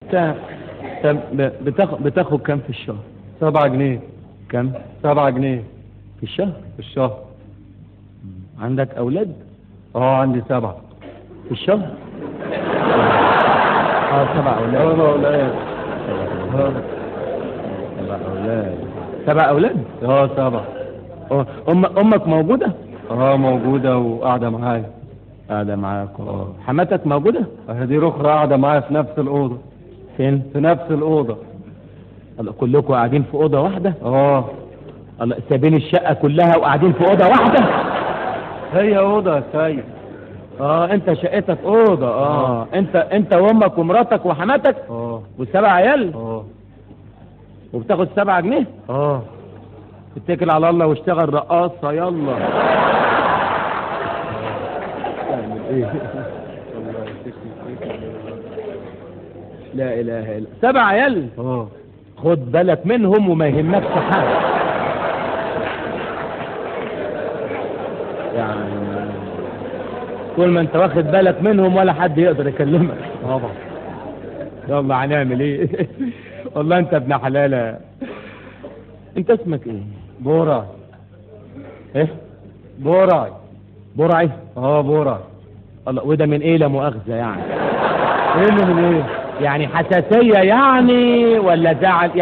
انت انت ب- بتاخد بتاخد كام في الشهر سبعة جنيه كام سبعة جنيه في الشهر في الشهر عندك اولاد اه عندي سبعة في الشهر اه سبع اولاد اه اولاد سبع اولاد سبع اولاد اه سبعة اه ام امك موجوده اه موجودة وقاعدة معايا قاعده معاك اه حماتك موجوده اه دي رخرة قاعدة معايا في نفس الأوضة فين في نفس الأوضة الله، كلكم قاعدين في اوضه واحده اه الله سايبين الشقه كلها وقاعدين في اوضه واحده هي أوضة يا سيد اه انت شقتك اوضه اه انت انت وامك ومراتك وحماتك اه والسبع عيال اه وبتاخد سبعة جنيه اه اتكل على الله واشتغل رقاصة يلا تعمل ايه لا اله الا سبع عيال اه خد بالك منهم وما يهمكش حاجة يعني طول ما انت واخد بالك منهم ولا حد يقدر يكلمك طبعا يلا هنعمل ايه والله انت ابن حلالة انت اسمك ايه بورع ايه بورع برعي اه بورع الله وده من ايه لا مؤاخذة يعني ايه اللي من ايه يعني حساسية يعني ولا زعل